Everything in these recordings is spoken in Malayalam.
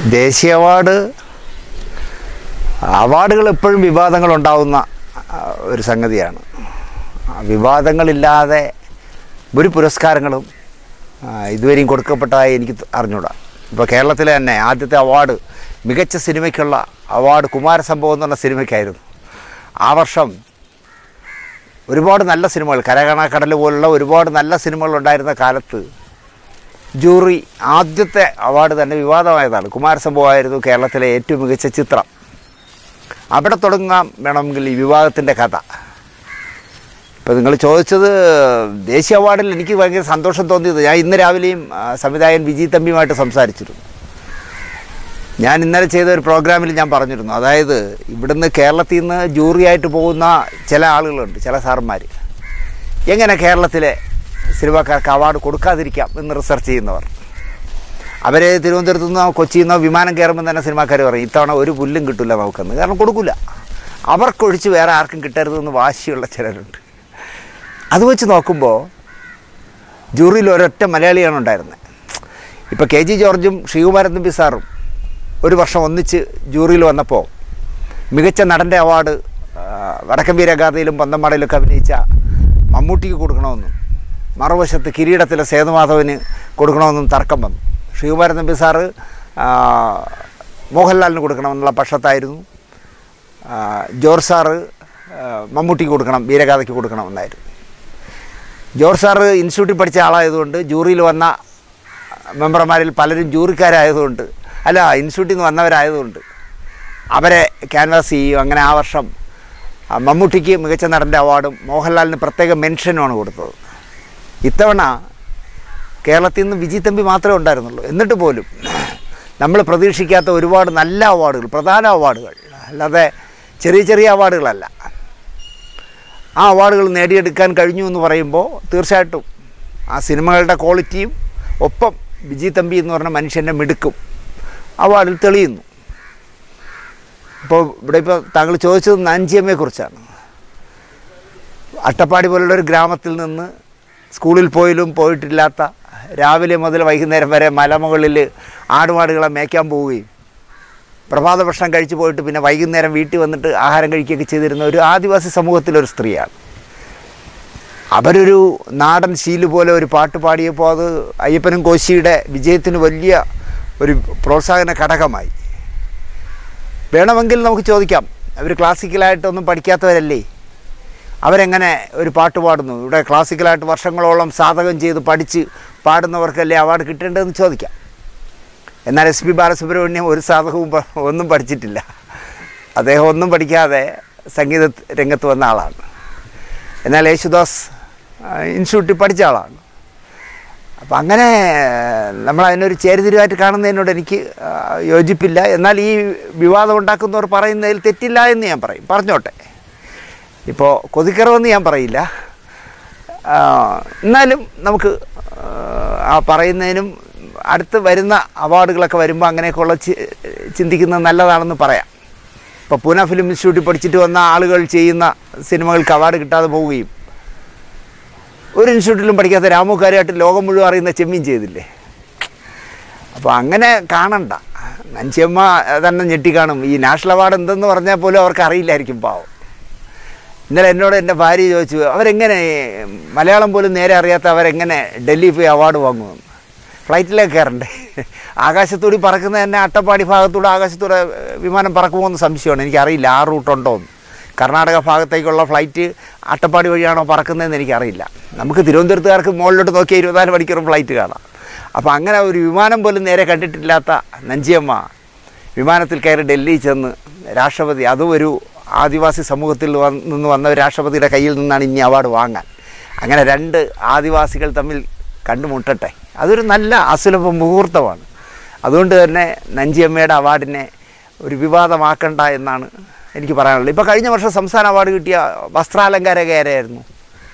ദേശീയ അവാർഡ് അവാർഡുകൾ എപ്പോഴും വിവാദങ്ങൾ ഉണ്ടാവുന്ന ആ, ഒരു സംഗതിയാണ് ആ, വിവാദങ്ങളില്ലാതെ ഒരു പുരസ്കാരങ്ങളും ആ, ഇതുവരെയും കൊടുക്കപ്പെട്ടതായി എനിക്ക് ത- അറിഞ്ഞൂടാ ഇപ്പോൾ കേരളത്തിലെ തന്നെ ആദ്യത്തെ അവാർഡ് മികച്ച സിനിമയ്ക്കുള്ള അവാർഡ് കുമാരസംഭവം എന്ന് പറഞ്ഞ സിനിമയ്ക്കായിരുന്നു ആ വർഷം ഒരുപാട് നല്ല സിനിമകൾ കരകണക്കടൽ പോലുള്ള ഒരുപാട് നല്ല സിനിമകൾ ഉണ്ടായിരുന്ന കാലത്ത് ജൂറി ആദ്യത്തെ അവാർഡ് തന്നെ വിവാദമായതാണ് കുമാരസംഭവമായിരുന്നു കേരളത്തിലെ ഏറ്റവും മികച്ച ചിത്രം അവിടെ തുടങ്ങാം വേണമെങ്കിൽ ഈ വിവാദത്തിൻ്റെ കഥ ഇപ്പം നിങ്ങൾ ചോദിച്ചത് ദേശീയ അവാർഡിൽ എനിക്ക് ഭയങ്കര സന്തോഷം തോന്നിയത് ഞാൻ ഇന്ന് രാവിലെയും ആ, സംവിധായകൻ വിജയ് തമ്പിയുമായിട്ട് സംസാരിച്ചിരുന്നു ഞാൻ ഇന്നലെ ചെയ്ത ഒരു പ്രോഗ്രാമിൽ ഞാൻ പറഞ്ഞിരുന്നു അതായത് ഇവിടുന്ന് കേരളത്തിൽ നിന്ന് ജൂറിയായിട്ട് പോകുന്ന ചില ആളുകളുണ്ട് ചില സാറന്മാർ എങ്ങനെ കേരളത്തിലെ സിനിമാക്കാർക്ക് അവാർഡ് കൊടുക്കാതിരിക്കാം എന്ന് റിസർച്ച് ചെയ്യുന്നവർ അവരെ തിരുവനന്തപുരത്തു നിന്നോ കൊച്ചിയിൽ നിന്നോ വിമാനം കയറുമ്പോൾ തന്നെ സിനിമാക്കാർ പറയും ഇത്തവണ ഒരു പുല്ലും കിട്ടില്ല നമുക്കെന്ന് കാരണം കൊടുക്കില്ല അവർക്കൊഴിച്ച് വേറെ ആർക്കും കിട്ടരുതെന്ന് വാശിയുള്ള ചിലരുണ്ട് അത് വെച്ച് നോക്കുമ്പോൾ ജൂറിയിൽ ഒരൊറ്റ മലയാളിയാണ് ഉണ്ടായിരുന്നത് ഇപ്പോൾ കെ ജി ജോർജും ശ്രീകുമാരൻ തമ്പി സാറും ഒരു വർഷം ഒന്നിച്ച് ജൂറിയിൽ വന്നപ്പോൾ മികച്ച നടൻ്റെ അവാർഡ് ആ, വടക്കൻ വീരഗാഥയിലും പന്തമ്മാടയിലൊക്കെ അഭിനയിച്ച മമ്മൂട്ടിക്ക് കൊടുക്കണമെന്നും മറുവശത്ത് കിരീടത്തിലെ സേതുമാധവന് കൊടുക്കണമെന്നും തർക്കം വന്നു ശ്രീകുമാരൻ തമ്പി സാറ് ആ, മോഹൻലാലിന് കൊടുക്കണമെന്നുള്ള പക്ഷത്തായിരുന്നു ആ, ജോർജ് സാറ് ആ, മമ്മൂട്ടിക്ക് കൊടുക്കണം വീരഗാഥയ്ക്ക് കൊടുക്കണമെന്നായിരുന്നു ജോർജ് സാറ് ഇൻസ്റ്റിറ്റ്യൂട്ടിൽ പഠിച്ച ആളായതുകൊണ്ട് ജൂറിയിൽ വന്ന മെമ്പർമാരിൽ പലരും ജൂറിക്കാരായതുകൊണ്ട് അല്ല ഇൻസ്റ്റിറ്റ്യൂട്ടിൽ നിന്ന് വന്നവരായതുകൊണ്ട് അവരെ ക്യാൻവാസ് ചെയ്യും അങ്ങനെ ആ വർഷം ആ, മമ്മൂട്ടിക്ക് മികച്ച നടൻ്റെ അവാർഡും മോഹൻലാലിന് പ്രത്യേക മെൻഷനുമാണ് കൊടുത്തത് ഇത്തവണ കേരളത്തിൽ നിന്ന് വിജയ് തമ്പി മാത്രമേ ഉണ്ടായിരുന്നുള്ളൂ എന്നിട്ട് പോലും നമ്മൾ പ്രതീക്ഷിക്കാത്ത ഒരുപാട് നല്ല അവാർഡുകൾ പ്രധാന അവാർഡുകൾ അല്ലാതെ ചെറിയ ചെറിയ അവാർഡുകളല്ല ആ അവാർഡുകൾ നേടിയെടുക്കാൻ കഴിഞ്ഞു എന്ന് പറയുമ്പോൾ തീർച്ചയായിട്ടും ആ സിനിമകളുടെ ക്വാളിറ്റിയും ഒപ്പം വിജയ് തമ്പി എന്ന് പറഞ്ഞ മനുഷ്യൻ്റെ മിടുക്കും അവാർഡിൽ തെളിയുന്നു ഇപ്പോൾ ഇവിടെ ഇപ്പോൾ താങ്കൾ ചോദിച്ചത് നഞ്ചിയമ്മയെക്കുറിച്ചാണ് അട്ടപ്പാടി പോലുള്ള ഒരു ഗ്രാമത്തിൽ നിന്ന് സ്കൂളിൽ പോയാലും പോയിട്ടില്ലാത്ത രാവിലെ മുതൽ വൈകുന്നേരം വരെ മലമുകളിൽ ആടുമാടുകളെ മേയ്ക്കാൻ പോവുകയും പ്രഭാത ഭക്ഷണം കഴിച്ചു പോയിട്ട് പിന്നെ വൈകുന്നേരം വീട്ടിൽ വന്നിട്ട് ആഹാരം കഴിക്കുകയൊക്കെ ചെയ്തിരുന്ന ഒരു ആദിവാസി സമൂഹത്തിലൊരു സ്ത്രീയാണ് അവരൊരു നാടൻ ശീല് പോലെ ഒരു പാട്ട് പാടിയപ്പോൾ അത് അയ്യപ്പനും കോശിയുടെ വിജയത്തിന് വലിയ ഒരു പ്രോത്സാഹന ഘടകമായി വേണമെങ്കിൽ നമുക്ക് ചോദിക്കാം അവർ ക്ലാസിക്കലായിട്ടൊന്നും പഠിക്കാത്തവരല്ലേ അവരെങ്ങനെ ഒരു പാട്ട് പാടുന്നു ഇവിടെ ക്ലാസിക്കലായിട്ട് വർഷങ്ങളോളം സാധകം ചെയ്ത് പഠിച്ച് പാടുന്നവർക്കല്ലേ അവാർഡ് കിട്ടേണ്ടതെന്ന് ചോദിക്കാം എന്നാൽ എസ് പി ബാലസുബ്രഹ്മണ്യം ഒരു സാധകവും പ- ഒന്നും പഠിച്ചിട്ടില്ല അദ്ദേഹം ഒന്നും പഠിക്കാതെ സംഗീത രംഗത്ത് വന്ന ആളാണ് എന്നാൽ യേശുദാസ് ആ, ഇൻസ്റ്റിറ്റ്യൂട്ടിൽ പഠിച്ച ആളാണ് അപ്പം അങ്ങനെ നമ്മൾ അതിനൊരു ചേരിതിരിവായിട്ട് കാണുന്നതിനോട് എനിക്ക് ആ, യോജിപ്പില്ല എന്നാൽ ഈ വിവാദം ഉണ്ടാക്കുന്നവർ പറയുന്നതിൽ തെറ്റില്ല എന്ന് ഞാൻ പറയും പറഞ്ഞോട്ടെ ഇപ്പോൾ കൊതിക്കറവെന്ന് ഞാൻ പറയില്ല ആ, എന്നാലും നമുക്ക് ആ, ആ പറയുന്നതിനും അടുത്ത് വരുന്ന അവാർഡുകളൊക്കെ വരുമ്പോൾ അങ്ങനെയൊക്കെയുള്ള ചി- ചിന്തിക്കുന്നത് നല്ലതാണെന്ന് പറയാം ഇപ്പോൾ പൂന ഫിലിം ഇൻസ്റ്റിറ്റ്യൂട്ടിൽ പഠിച്ചിട്ട് വന്ന ആളുകൾ ചെയ്യുന്ന സിനിമകൾക്ക് അവാർഡ് കിട്ടാതെ പോവുകയും ഒരു ഇൻസ്റ്റിറ്റ്യൂട്ടിലും പഠിക്കാത്ത രാമുക്കാരായിട്ട് ലോകം മുഴുവൻ അറിയുന്ന ചെമ്മീൻ ചെയ്തില്ലേ അപ്പോൾ അങ്ങനെ കാണണ്ട നഞ്ചിയമ്മ തന്നെ ഞെട്ടിക്കാണും ഈ നാഷണൽ അവാർഡ് എന്തെന്ന് പറഞ്ഞാൽ പോലും അവർക്ക് അറിയില്ലായിരിക്കും പാവം ഇന്നലെ എന്നോട് എൻ്റെ ഭാര്യ ചോദിച്ചു അവരെങ്ങനെ മലയാളം പോലും നേരെ അറിയാത്ത അവരെങ്ങനെ ഡൽഹി പോയി അവാർഡ് വാങ്ങുമെന്ന് ഫ്ലൈറ്റിലേക്ക് കയറണ്ടേ ആകാശത്തൂടി പറക്കുന്ന തന്നെ അട്ടപ്പാടി ഭാഗത്തൂടെ ആകാശത്തൂടെ വിമാനം പറക്കുമോ എന്ന് സംശയമാണ് എനിക്കറിയില്ല ആ റൂട്ടുണ്ടോ എന്ന് കർണാടക ഭാഗത്തേക്കുള്ള ഫ്ലൈറ്റ് അട്ടപ്പാടി വഴിയാണോ പറക്കുന്നതെന്ന് എനിക്കറിയില്ല നമുക്ക് തിരുവനന്തപുരത്തുകാർക്ക് മുകളിലോട്ട് നോക്കിയാൽ ഇരുപത്തിനാല് മണിക്കൂർ ഫ്ലൈറ്റ് കാണാം അപ്പോൾ അങ്ങനെ ഒരു വിമാനം പോലും നേരെ കണ്ടിട്ടില്ലാത്ത നഞ്ചിയമ്മ വിമാനത്തിൽ കയറി ഡൽഹി ചെന്ന് രാഷ്ട്രപതി അതും ഒരു ആദിവാസി സമൂഹത്തിൽ വന്ന് നിന്ന് വന്ന ഒരു രാഷ്ട്രപതിയുടെ കയ്യിൽ നിന്നാണ് ഇനി അവാർഡ് വാങ്ങാൻ അങ്ങനെ രണ്ട് ആദിവാസികൾ തമ്മിൽ കണ്ടുമുട്ടട്ടെ അതൊരു നല്ല അസുലഭ മുഹൂർത്തമാണ് അതുകൊണ്ട് തന്നെ നഞ്ചിയമ്മയുടെ അവാർഡിനെ ഒരു വിവാദമാക്കണ്ട എന്നാണ് എനിക്ക് പറയാനുള്ളത് ഇപ്പോൾ കഴിഞ്ഞ വർഷം സംസ്ഥാന അവാർഡ് കിട്ടിയ വസ്ത്രാലങ്കാരകയാരായിരുന്നു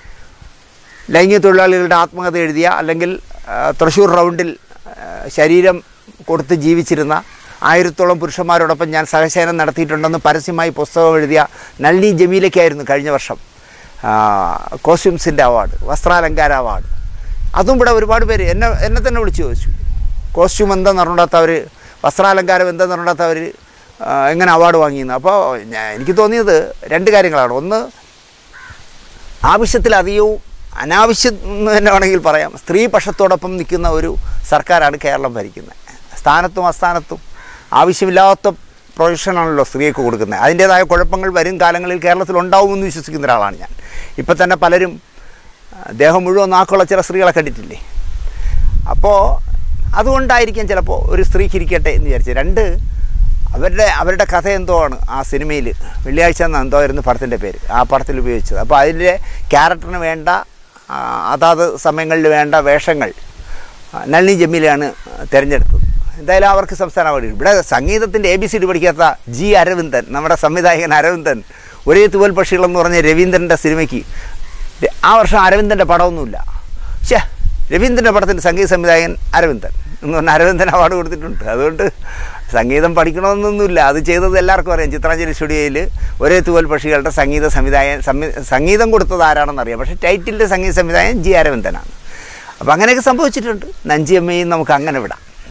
ലൈംഗിക തൊഴിലാളികളുടെ ആത്മകഥ എഴുതിയ അല്ലെങ്കിൽ ആ, തൃശ്ശൂർ റൗണ്ടിൽ ആ, ശരീരം കൊടുത്ത് ജീവിച്ചിരുന്ന ആയിരത്തോളം പുരുഷന്മാരോടൊപ്പം ഞാൻ സഹശയനം നടത്തിയിട്ടുണ്ടെന്ന് പരസ്യമായി പുസ്തകം എഴുതിയ നളിനി ജമീലയ്ക്കായിരുന്നു കഴിഞ്ഞ വർഷം കോസ്റ്റ്യൂംസിൻ്റെ അവാർഡ് വസ്ത്രാലങ്കാര അവാർഡ് അതും ഇവിടെ ഒരുപാട് പേര് എന്നെ എന്നെ തന്നെ വിളിച്ചു ചോദിച്ചു കോസ്റ്റ്യൂം എന്താണെന്ന് അറിഞ്ഞാത്ത അവർ വസ്ത്രാലങ്കാരം എന്തെന്ന് പറഞ്ഞാൽ അവർ എങ്ങനെ അവാർഡ് വാങ്ങിയെന്ന് അപ്പോൾ ഞാൻ എനിക്ക് തോന്നിയത് രണ്ട് കാര്യങ്ങളാണ് ഒന്ന് ആവശ്യത്തിലധികവും അനാവശ്യം എന്ന് തന്നെ വേണമെങ്കിൽ പറയാം സ്ത്രീ പക്ഷത്തോടൊപ്പം നിൽക്കുന്ന ഒരു സർക്കാരാണ് കേരളം ഭരിക്കുന്നത് സ്ഥാനത്തും അസ്ഥാനത്തും ആവശ്യമില്ലാത്ത പ്രൊഫഷനാണല്ലോ സ്ത്രീക്ക് കൊടുക്കുന്നത് അതിൻ്റേതായ കുഴപ്പങ്ങൾ വരും കാലങ്ങളിൽ കേരളത്തിൽ ഉണ്ടാവുമെന്ന് വിശ്വസിക്കുന്ന ഒരാളാണ് ഞാൻ ഇപ്പം തന്നെ പലരും ആ, ദേഹം മുഴുവൻ നാക്കുള്ള ചില സ്ത്രീകളെ കണ്ടിട്ടില്ലേ അപ്പോൾ അതുകൊണ്ടായിരിക്കാം ചിലപ്പോൾ ഒരു സ്ത്രീക്ക് ഇരിക്കട്ടെ എന്ന് വിചാരിച്ചു രണ്ട് അവരുടെ അവരുടെ കഥ എന്തോ ആണ് ആ സിനിമയിൽ വെള്ളിയാഴ്ച എന്ന എന്തോ ആയിരുന്നു പടത്തിൻ്റെ പേര് ആ പടത്തിൽ ഉപയോഗിച്ചത് അപ്പോൾ അതിൻ്റെ ക്യാരക്ടറിന് വേണ്ട ആ, അതാത് സമയങ്ങളിൽ വേണ്ട വേഷങ്ങൾ ആ, നളിനി ജമീലയാണ് തിരഞ്ഞെടുത്തത് എന്തായാലും അവർക്ക് സംസ്ഥാന അവാർഡ് കിട്ടി. ഇവിടെ സംഗീതത്തിൻ്റെ എ ബി സി ഡി പഠിക്കാത്ത ജി അരവിന്ദൻ നമ്മുടെ സംവിധായകൻ അരവിന്ദൻ ഒരേ തൂവൽ പക്ഷികളെന്ന് പറഞ്ഞ രവീന്ദ്രൻ്റെ സിനിമയ്ക്ക് ആ വർഷം അരവിന്ദൻ്റെ പടമൊന്നുമില്ല ഷേ രവീന്ദ്രൻ്റെ പടത്തിൻ്റെ സംഗീത സംവിധായകൻ അരവിന്ദൻ എന്ന് പറഞ്ഞാൽ അരവിന്ദൻ അവാർഡ് കൊടുത്തിട്ടുണ്ട് അതുകൊണ്ട് സംഗീതം പഠിക്കണമെന്നൊന്നുമില്ല അത് ചെയ്തത് എല്ലാവർക്കും അറിയാം ചിത്രാഞ്ജലി സ്റ്റുഡിയോയിൽ ഒരേ തൂവൽ പക്ഷികളുടെ സംഗീത സംവിധായകൻ സംവി സംഗീതം കൊടുത്തത് ആരാണെന്ന് അറിയാം പക്ഷേ ടൈറ്റിലിൻ്റെ സംഗീത സംവിധായകൻ ജി അരവിന്ദനാണ് അപ്പോൾ അങ്ങനെയൊക്കെ സംഭവിച്ചിട്ടുണ്ട് നഞ്ചിയമ്മയും നമുക്ക് അങ്ങനെ വിടാം